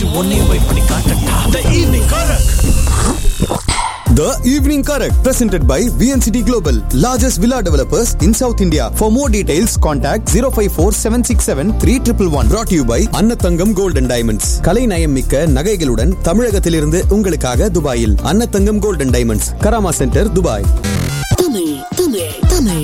உன்னையும் போய் பண்ணி காட்டட்டா the evening Karak The Evening Correct, presented by VNCT Global, largest villa developers in South India. For more details, contact 054 767 3111. Brought to you by Annathangam Gold and Diamonds. கலை நயம் மிக்க நகைகளுடன் தமிழகத்திலிருந்து உங்களுக்காக துபாயில் Annathangam Gold and Diamonds, Karama centre Dubai Tamil Tamil Tamil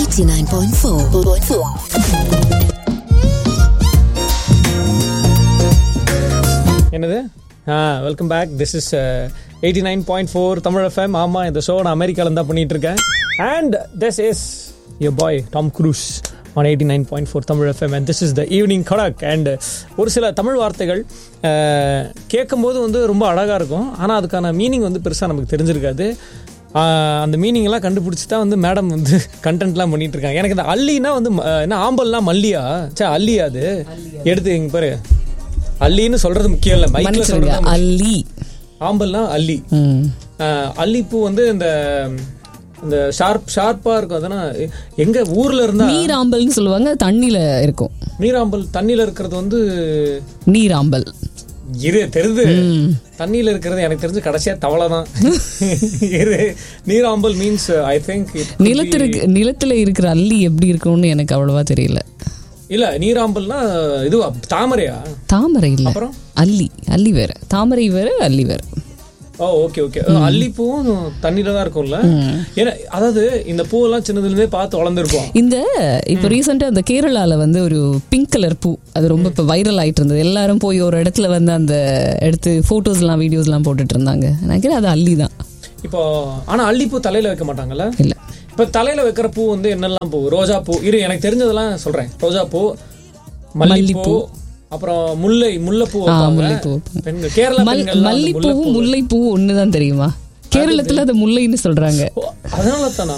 89.4 என்னது ஆ welcome back this is eighty nine point four Tamil FM ஆமாம் இந்த ஷோ நான் அமெரிக்காவில் தான் பண்ணிட்டு இருக்கேன் and this is yo boy Tom Cruise one eighty nine point four Tamil FM and this is the evening Karak and ஒரு சில தமிழ் வார்த்தைகள் கேட்கும்போது வந்து ரொம்ப அழகாக இருக்கும் ஆனால் அதுக்கான மீனிங் வந்து பெருசாக நமக்கு தெரிஞ்சிருக்காது ஆஹ் அந்த மீனிங்லாம் கண்டுபிடிச்சி தான் வந்து மேடம் வந்து கண்டென்ட்லாம் பண்ணிட்டு இருக்காங்க எனக்கு இந்த அள்ளினா வந்து ம- என்ன ஆம்பல்னா மல்லியா சே அல்லியா அது எடுத்து இங்க பாரு அல்லின்னு சொல்றது முக்கியம் இல்லை மைக்ல மன்னிச்சிருங்க சொல்றது அல்லி ஆம்பல்னா அல்லி ம். ஆஹ் அல்லிப்பூ வந்து இந்த இந்த ஷார்ப் ஷார்ப்பா இருக்கும் அதெல்லாம் எங்க ஊர்ல இருந்தா நீராம்பல்னு சொல்லுவாங்க அது தண்ணியில இருக்கும் நீராம்பல் தண்ணியில இருக்கிறது வந்து நீராம்பல் இரு தெரியுது தண்ணியில இருக்கிறது எனக்கு தெரிஞ்சு கடைசியா தவளை தான் இரு நீராம்பல் மீன்ஸ் ஐ திங்க் நிலத்திற்கு நிலத்துல இருக்கிற அல்லி எப்படி இருக்கும்னு எனக்கு அவ்வளவா தெரியல இல்ல நீராம்பல்னா இதுவா தாமரையா தாமரை இல்ல அப்புறம்? அல்லி அல்லி வேற தாமரை வேற அல்லி வேற ஓ ஓகே ஓகே அல்லிப்பூவும் தண்ணியில தான் இருக்கும்ல ஏன்னா அதாவது இந்த பூவெல்லாம் சின்னதுல இருந்தே பார்த்து வளர்ந்துருப்போம் இந்த இப்போ ரீசெண்டா இந்த கேரளால வந்து ஒரு பிங்க் கலர் பூ அது ரொம்ப இப்போ வைரல் ஆயிட்டு இருந்தது எல்லாரும் போய் ஒரு இடத்துல வந்து அந்த எடுத்து போட்டோஸ்லாம் வீடியோஸ்லாம் போட்டுட்டு இருந்தாங்க நினைக்கிறேன் அது அல்லி தான் இப்போ ஆனா அல்லிப்பூ தலையில வைக்க மாட்டாங்கல்ல இல்ல இப்ப தலையில வைக்கிற பூ வந்து என்னெல்லாம் பூ ரோஜா பூ இரு எனக்கு தெரிஞ்சதெல்லாம் சொல்றேன் ரோஜா பூ மல்லிப்பூ அப்புறம் முல்லை முல்லைப்பூ வைப்பாங்க. முல்லைப்பூ. பெண்கள் கேரளா மல் பெண்கள்லாம் வந்து மல்லிப்பூவும் முல்லைப்பூவும் ஒண்ணுதான் தெரியுமா கேரளத்துல அது முல்லைன்னு சொல்றாங்க ஓ, அதனால தானா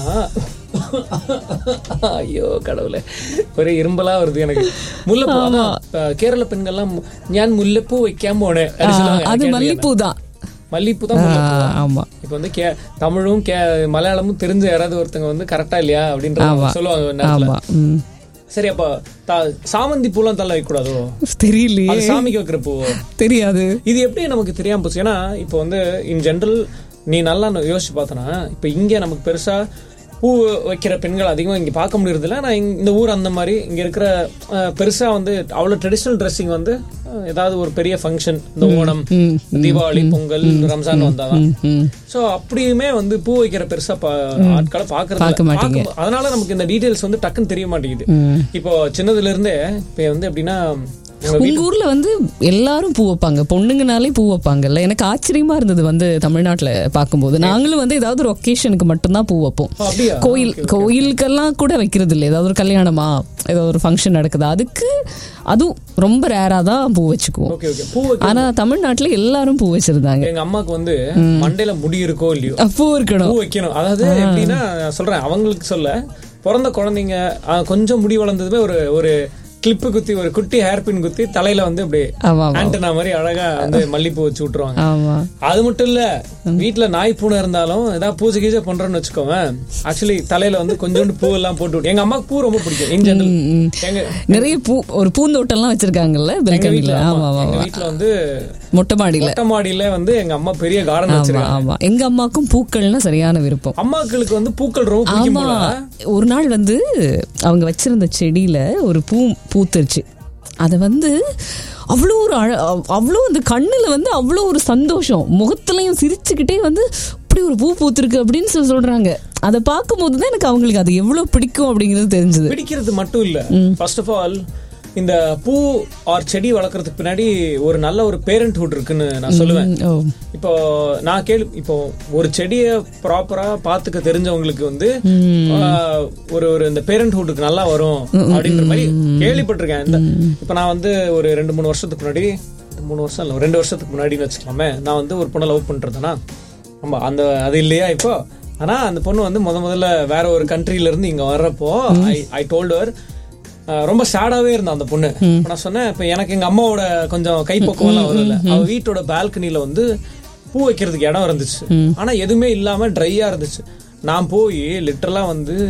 ஐயோ கடவுளே ஒரே இரும்பலா வருது எனக்கு முல்லைப்பூ அதான், அஹ், கேரள பெண்கள்லாம் ஞான் முல்லைப்பூ வைக்காம போனேன் அப்படி சொல்லுவாங்க. அது எனக்கு மல்லிப்பூ தான் மல்லிப்பூ தான் முல்லைப்பூ. ஆமா இப்போ வந்து கே தமிழும் கே மலையாளமும் தெரிஞ்ச யாராவது ஒருத்தங்க வந்து கரெக்டா இல்லையா அப்படின்ற ஆமா. சொல்லுவாங்க ஒரு நேரத்துல. ஆமா ம். சரி அப்ப த- சாமந்தி பூலாம் தள்ள வைக்கக்கூடாதோ தெரியலையே அது சாமிக்கு வைக்கிற பூ தெரியாது இது எப்படி நமக்கு தெரியாம போச்சு ஏன்னா இப்போ வந்து இன் ஜென்ரல் நீ நல்லா நோ- யோசிச்சு பார்த்தனா இப்போ இங்க நமக்கு பெருசா பூ வைக்கிற பெண்கள் அதிகமாக இங்கே பார்க்க முடியறதில்ல நான் இங்க- இந்த ஊர் அந்த மாதிரி இங்கே இருக்கிற அஹ், பெருசா வந்து அவ்வளோ ட்ரெடிஷ்னல் ட்ரெஸ்ஸிங் வந்து அஹ், ஏதாவது ஒரு பெரிய ஃபங்க்ஷன் இந்த ஓணம் தீபாவளி பொங்கல் ரம்ஜான் வந்தாதான் ம். சோ அப்படியுமே வந்து பூ வைக்கிற பெருசா பா- ஆட்களை பாக்குறது பார்க்க இல்ல. மாட்டீங்க. பார்க்கும்- அதனால நமக்கு இந்த டீடைல்ஸ் வந்து டக்குன்னு தெரிய மாட்டேங்குது இப்போ சின்னதுல இருந்தே இப்போ வந்து எப்படின்னா உங்க உங்க ஊர்ல வந்து எல்லாரும் பூ வைப்பாங்க பொண்ணுங்கனாலே பூ வைப்பாங்கல்ல எனக்கு ஆச்சரியமா இருந்தது வந்து தமிழ்நாட்டுல பார்க்கும்போது நாங்களும் வந்து ஏதாவது ஒரு ஒகேஷனுக்கு மட்டும்தான் பூ வைப்போம் ஓ, அப்படியா? கோயில் கோயிலுக்கெல்லாம் கூட வைக்கிறது இல்லை ஏதாவது ஒரு கல்யாணமா ஏதாவது ஒரு ஃபங்க்ஷன் நடக்குதா அதுக்கு அதுவும் ரொம்ப ரேரா தான் பூ வச்சுக்குவோம் ஓகே ஓகே பூ வைக்க ஆனா தமிழ்நாட்டுல எல்லாரும் பூ வச்சிருந்தாங்க எங்க அம்மாக்கு வந்து மண்டையில முடி இருக்கோ இல்லையோ அஹ், பூ இருக்கணும் பூ வைக்கணும் அதாவது எப்படின்னா நான் சொல்றேன் அவங்களுக்கு சொல்ல பிறந்த குழந்தைங்க அஹ், கொஞ்சம் முடி வளர்ந்ததுமே ஒரு ஒரு கிளிப்பு குத்தி ஒரு குட்டி ஹேர் பின் குத்தி தலையில வந்து அப்படி ஆமா ஆமா ஆண்டனா மாதிரி அழகா வந்து மல்லிப்பூ வச்சு விட்டுருவாங்க ஆமா அது மட்டும் இல்ல வீட்ல நாய் பூனை இருந்தாலும் ஏதாவது பூஜை கீஜை பண்றோம்னு வச்சுக்கோங்க ஆக்சுவலி தலையில வந்து கொஞ்சோண்டு பூ எல்லாம் போட்டு விட்டு எங்க அம்மாக்கு பூ ரொம்ப பிடிக்கும் இன் ஜெனரல் எங்க நிறைய பூ ஒரு பூந்தோட்டம்லாம் வச்சிருக்காங்கல்ல எங்க பெல்கனில வீட்ல ஆமா ஆமா, ஆமா எங்க ஆமா வீட்ல வந்து மொட்டை மாடியில மொட்டை மாடியில வந்து எங்க அம்மா பெரிய கார்டன் ஆமா வச்சிருக்காங்க ஆமா எங்க அம்மாக்கும் பூக்கள்னா சரியான விருப்பம் அம்மாக்களுக்கு வந்து பூக்கள் ரொம்ப பிடிக்கும் ஆமா போல ஒரு நாள் வந்து அவங்க வச்சிருந்த செடியில ஒரு பூ பூத்துருச்சு அதை வந்து அவ்வளோ ஒரு அழ அவ்வளோ அந்த கண்ணுல வந்து அவ்வளோ ஒரு சந்தோஷம் முகத்துலயும் சிரிச்சுக்கிட்டே வந்து இப்படி ஒரு பூ பூத்திருக்கு அப்படின்னு சொல்லி சொல்றாங்க அதை பார்க்கும்போது தான் எனக்கு அவங்களுக்கு அது எவ்வளவு பிடிக்கும் அப்படிங்கிறது தெரிஞ்சது பிடிக்கிறது மட்டும் இல்ல ஃபர்ஸ்ட் ஆஃப் ஆல் இந்த பூ ஆர் செடி வளர்க்கறதுக்கு பின்னாடி ஒரு நல்ல ஒரு பேரண்ட்ஹுட் இருக்குன்னு நான் சொல்லுவேன் ஓ இப்போ நான் கேள்வி இப்போ ஒரு செடியை ப்ராப்பரா பாத்துக்க தெரிஞ்சவங்களுக்கு வந்து ஆஹ், ஒரு ஒரு இந்த பேரண்ட்ஹுட்டுக்கு நல்லா வரும் அப்படின்ற மாதிரி கேள்விப்பட்டிருக்கேன் இந்த இப்போ நான் வந்து ஒரு ரெண்டு மூணு வருஷத்துக்கு முன்னாடி மூணு வருஷம் இல்லை ரெண்டு வருஷத்துக்கு முன்னாடின்னு வச்சுக்கலாமே நான் வந்து ஒரு பொண்ணை லவ் பண்றதுனா ஆமா அந்த அது இல்லையா இப்போ ஆனா அந்த பொண்ணு வந்து முத முதல்ல வேற ஒரு கண்ட்ரில இருந்து இங்க வர்றப்போ ஐ ஐ டோல்டர் ரொம்ப சேடாவே இருந்தா அந்த பொண்ணு அப்ப நான் சொன்னேன் இப்ப எனக்கு எங்க அம்மாவோட கொஞ்சம் கைப்பக்குவம் எல்லாம் வரும்ல அவ வீட்டோட பால்கனில வந்து பூ வைக்கிறதுக்கு இடம் இருந்துச்சு ஆனா எதுவுமே இல்லாம ட்ரையா இருந்துச்சு நான் போய் லிட்டரலா வந்து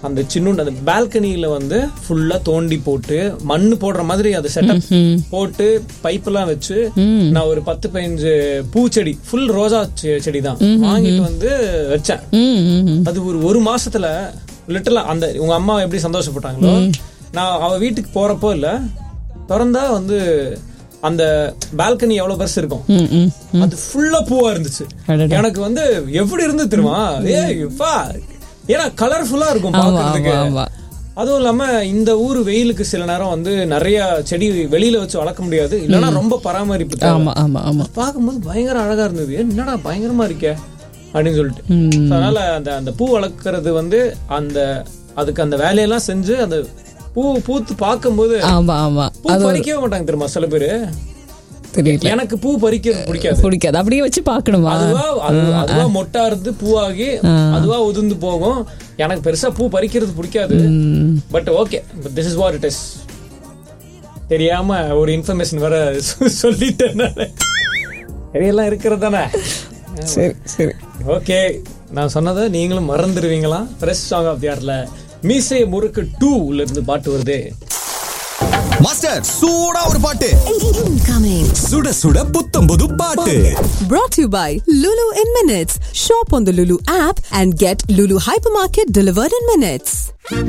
அந்த சின்னுண்டு அந்த பால்கனியில வந்து ஃபுல்லா தோண்டி போட்டு மண்ணு போடுற மாதிரி அதை செட்டப் போட்டு பைப்பெல்லாம் வச்சு நான் ஒரு பத்து பதினஞ்சு பூச்செடி ஃபுல் ரோஜா செ- செடி தான் வாங்கிட்டு வந்து வச்சேன் ம், ம், ம். அது ஒரு ஒரு மாசத்துல லிட்டலா அந்த உங்க அம்மா எப்படி சந்தோஷப்பட்டாங்களோ நான் அவ வீட்டுக்கு போறப்போ இல்ல திறந்தா வந்து அந்த பால்கனி எவ்வளவு பெருசு இருக்கும் ம், ம். அது ஃபுல்லா பூவா இருந்துச்சு அடடா. எனக்கு வந்து எப்படி இருந்து தெரியுமா ஏய் எப்பா ஏன்னா கலர்ஃபுல்லா இருக்கும் ஆமா, பாக்குறதுக்கு ஆமா, ஆமா. அதுவும் இல்லாம இந்த ஊர் வெயிலுக்கு சில நேரம் வந்து நிறைய செடி வெளியில வச்சு வளர்க்க முடியாது இல்லைன்னா ரொம்ப பராமரிப்பு தேவை. ஆமா ஆமா ஆமா பார்க்கும்போது பயங்கர அழகா இருந்தது ஏ, என்னடா பயங்கரமா இருக்கே அப்படின்னு சொல்லிட்டு So, அதனால அந்த அந்த பூ வளர்க்கறது வந்து அந்த அதுக்கு அந்த வேலையெல்லாம் செஞ்சு அந்த பூ பூத்து பார்க்கும்போது ஆமா ஆமா பூ பறிக்கவே மாட்டாங்க தெரியுமா சில பேரு தெரியல எனக்கு பூ பறிக்கிறது பிடிக்காது பிடிக்காது அப்படியே வச்சு பார்க்கணுமா அதுவா அது- அதுவா மொட்டா இருந்து பூவாகி அதுவா உதிர்ந்து போகும் எனக்கு பெருசா பூ பறிக்கிறது பிடிக்காது but okay this is what it is தெரியாம ஒரு இன்ஃபர்மேஷன் வர சொல்லிட்டேன் நானு. எல்லாம் இருக்கிறது தானே சரி சரி ஓகே நான் சொன்னதை நீங்களும் மறந்துடுவீங்களா ஃப்ரெஷ் சாங் ஆஃப் தியார்ல மீசை முறுக்கு டூல இருந்து பாட்டு வருது மாஸ்டர் சூடா ஒரு பாட்டு Incoming. சுட சுட புத்தம் புது பாட்டு Brought to you by Lulu in Minutes. Shop on the Lulu app and get Lulu Hypermarket delivered in minutes.